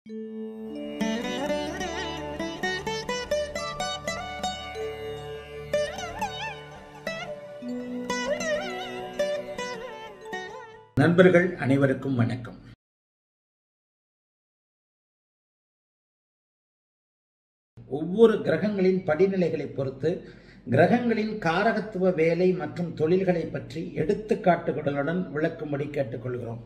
நண்பர்கள் அனைவருக்கும் வணக்கம் ஒவ்வொரு கிரகங்களின் படிநிலைகளை பொறுத்து கிரகங்களின் காரகத்துவ வேலை மற்றும் தொழில்களை பற்றி எடுத்துக்காட்டுகளுடன் விளக்கும்படி கேட்டுக்கொள்கிறோம்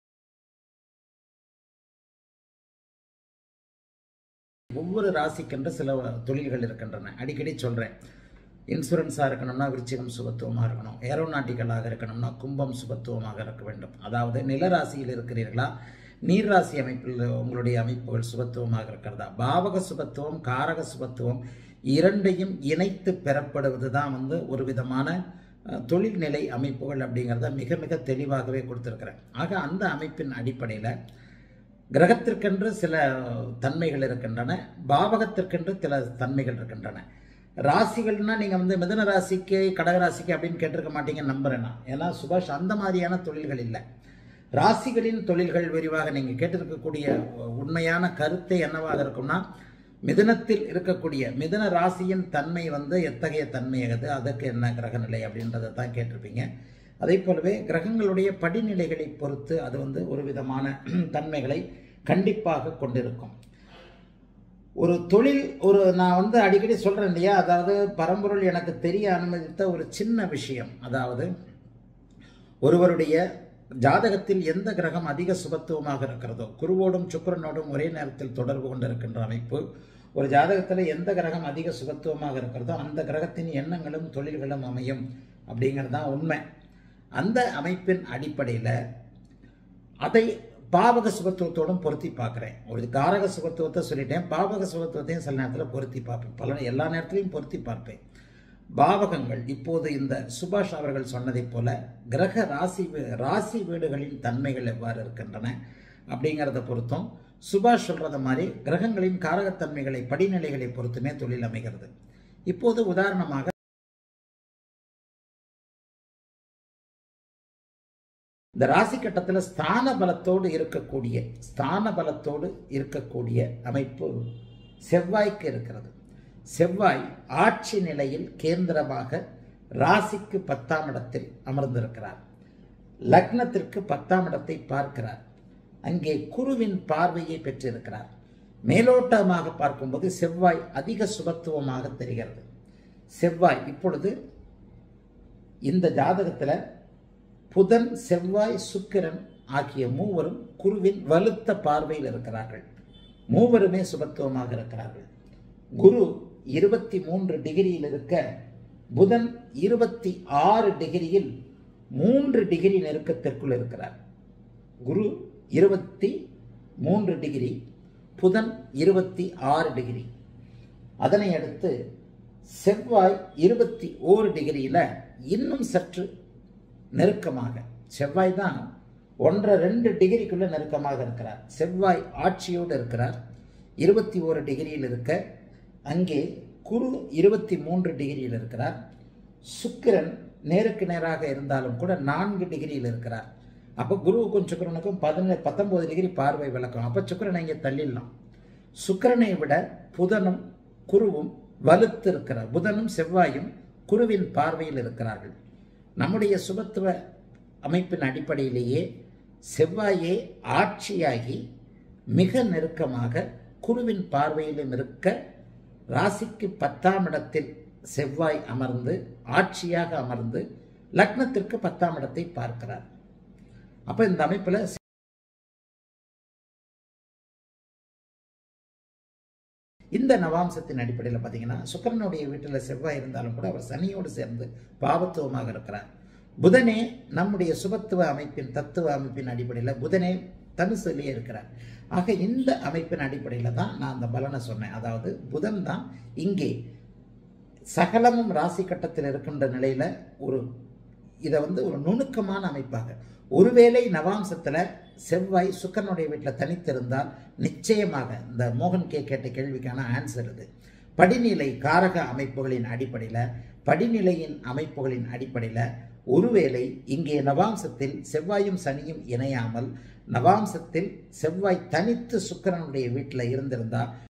ஒவ்வொரு ராசிக்கென்று சில தொழில்கள் இருக்கின்றன அடிக்கடி சொல்றேன் இன்சூரன்ஸாக இருக்கணும்னா விருச்சிகம் சுபத்துவமாக இருக்கணும் ஏரோநாட்டிக்கலாக இருக்கணும்னா கும்பம் சுபத்துவமாக இருக்க வேண்டும் அதாவது நிலராசியில் இருக்கிறீர்களா நீர் ராசி அமைப்பில் உங்களுடைய அமைப்புகள் சுபத்துவமாக இருக்கிறதா பாவக சுபத்துவம் காரக சுபத்துவம் இரண்டையும் இணைத்து பெறப்படுவது தான் வந்து ஒரு விதமான அஹ், தொழில்நிலை அமைப்புகள் அப்படிங்கிறத மிக மிக தெளிவாகவே கொடுத்துருக்கிறேன் ஆக அந்த அமைப்பின் அடிப்படையில் கிரகத்திற்கென்று சில தன்மைகள் இருக்கின்றன பாவகத்திற்கென்று சில தன்மைகள் இருக்கின்றன ராசிகள்னா நீங்க வந்து மிதன ராசிக்கு கடக ராசிக்கு அப்படின்னு கேட்டிருக்க மாட்டீங்கன்னு நம்புறேன் நான் ஏன்னா சுபாஷ் அந்த மாதிரியான தொழில்கள் இல்லை ராசிகளின் தொழில்கள் விரிவாக நீங்க கேட்டிருக்கக்கூடிய உண்மையான கருத்தை என்னவாக இருக்கும்னா மிதுனத்தில் இருக்கக்கூடிய மிதுன ராசியின் தன்மை வந்து எத்தகைய தன்மையாகுது அதற்கு என்ன கிரக நிலை அப்படின்றத தான் கேட்டிருப்பீங்க அதே போலவே கிரகங்களுடைய படிநிலைகளை பொறுத்து அது வந்து ஒரு விதமான தன்மைகளை கண்டிப்பாக கொண்டிருக்கும் ஒரு தொழில் ஒரு நான் வந்து அடிக்கடி சொல்கிறேன் இல்லையா அதாவது பரம்பொருள் எனக்கு தெரிய அனுமதித்த ஒரு சின்ன விஷயம் அதாவது ஒருவருடைய ஜாதகத்தில் எந்த கிரகம் அதிக சுபத்துவமாக இருக்கிறதோ குருவோடும் சுக்கிரனோடும் ஒரே நேரத்தில் தொடர்பு கொண்டிருக்கின்ற அமைப்பு ஒரு ஜாதகத்தில் எந்த கிரகம் அதிக சுபத்துவமாக இருக்கிறதோ அந்த கிரகத்தின் எண்ணங்களும் தொழில்களும் அமையும் அப்படிங்கிறது தான் உண்மை அந்த அமைப்பின் அடிப்படையில் அதை பாவக சுபத்துவத்தோடும் பொருத்தி பார்க்குறேன் ஒரு காரக சுபத்துவத்தை சொல்லிட்டேன் பாவக சுபத்துவத்தையும் சில நேரத்தில் பொருத்தி பார்ப்பேன் பல எல்லா நேரத்திலையும் பொருத்தி பார்ப்பேன் பாவகங்கள் இப்போது இந்த சுபாஷ் அவர்கள் சொன்னதைப் போல கிரக ராசி வீ- ராசி வீடுகளின் தன்மைகள் எவ்வாறு இருக்கின்றன அப்படிங்கிறத பொறுத்தும் சுபாஷ் சொல்றத மாதிரி கிரகங்களின் காரகத்தன்மைகளை படிநிலைகளை பொறுத்துமே தொழில் அமைகிறது இப்போது உதாரணமாக இந்த ராசி கட்டத்தில் ஸ்தான பலத்தோடு இருக்கக்கூடிய ஸ்தான பலத்தோடு இருக்கக்கூடிய அமைப்பு செவ்வாய்க்கு இருக்கிறது செவ்வாய் ஆட்சி நிலையில் கேந்திரமாக ராசிக்கு பத்தாம் இடத்தில் அமர்ந்திருக்கிறார் லக்னத்திற்கு பத்தாம் இடத்தை பார்க்கிறார் அங்கே குருவின் பார்வையை பெற்றிருக்கிறார் மேலோட்டமாக பார்க்கும்போது செவ்வாய் அதிக சுபத்துவமாக தெரிகிறது செவ்வாய் இப்பொழுது இந்த ஜாதகத்தில் புதன் செவ்வாய் சுக்கிரன் ஆகிய மூவரும் குருவின் வலுத்த பார்வையில் இருக்கிறார்கள் மூவருமே சுபத்துவமாக இருக்கிறார்கள் குரு இருபத்தி மூன்று டிகிரியில் இருக்க புதன் இருபத்தி ஆறு டிகிரியில் மூன்று டிகிரி நெருக்கத்திற்குள் இருக்கிறார் குரு இருபத்தி மூன்று டிகிரி புதன் இருபத்தி ஆறு டிகிரி அதனை அடுத்து செவ்வாய் இருபத்தி ஓரு டிகிரியில் இன்னும் சற்று நெருக்கமாக செவ்வாய் தான் ஒன்றரை ரெண்டு டிகிரிக்குள்ள நெருக்கமாக இருக்கிறார் செவ்வாய் ஆட்சியோடு இருக்கிறார் இருபத்தி ஓரு டிகிரியில் இருக்க அங்கே குரு இருபத்தி மூன்று டிகிரியில் இருக்கிறார் சுக்கிரன் நேருக்கு நேராக இருந்தாலும் கூட நான்கு டிகிரியில் இருக்கிறார் அப்போ குருவுக்கும் சுக்கிரனுக்கும் பதினே பத்தொன்பது டிகிரி பார்வை விளக்கம் அப்போ சுக்கிரனை இங்கே தள்ளிடலாம் சுக்கிரனை விட புதனும் குருவும் வலுத்து இருக்கிறார் புதனும் செவ்வாயும் குருவின் பார்வையில் இருக்கிறார்கள் நம்முடைய சுபத்துவ அமைப்பின் அடிப்படையிலேயே செவ்வாயே ஆட்சியாகி மிக நெருக்கமாக குருவின் பார்வையிலும் இருக்க ராசிக்கு பத்தாம் இடத்தில் செவ்வாய் அமர்ந்து ஆட்சியாக அமர்ந்து லக்னத்திற்கு பத்தாம் இடத்தை பார்க்கிறார் அப்ப இந்த அமைப்புல இந்த நவாம்சத்தின் அடிப்படையில் பார்த்தீங்கன்னா சுக்கிரனுடைய வீட்டில் செவ்வாய் இருந்தாலும் கூட அவர் சனியோடு சேர்ந்து பாவத்துவமாக இருக்கிறார் புதனே நம்முடைய சுபத்துவ அமைப்பின் தத்துவ அமைப்பின் அடிப்படையில் புதனே தனுசுலேயே இருக்கிறார் ஆக இந்த அமைப்பின் அடிப்படையில் தான் நான் அந்த பலனை சொன்னேன் அதாவது புதன் தான் இங்கே சகலமும் ராசி கட்டத்தில் இருக்கின்ற நிலையில் ஒரு இதை வந்து ஒரு நுணுக்கமான அமைப்பாக ஒருவேளை நவாம்சத்தில் செவ்வாய் சுக்கரனுடைய வீட்டில் தனித்திருந்தால் நிச்சயமாக இந்த மோகன் கே கேட்ட கேள்விக்கான ஆன்சர் இது படிநிலை காரக அமைப்புகளின் அடிப்படையில் படிநிலையின் அமைப்புகளின் அடிப்படையில் ஒருவேளை இங்கே நவாம்சத்தில் செவ்வாயும் சனியும் இணையாமல் நவாம்சத்தில் செவ்வாய் தனித்து சுக்கிரனுடைய வீட்டில் இருந்திருந்தா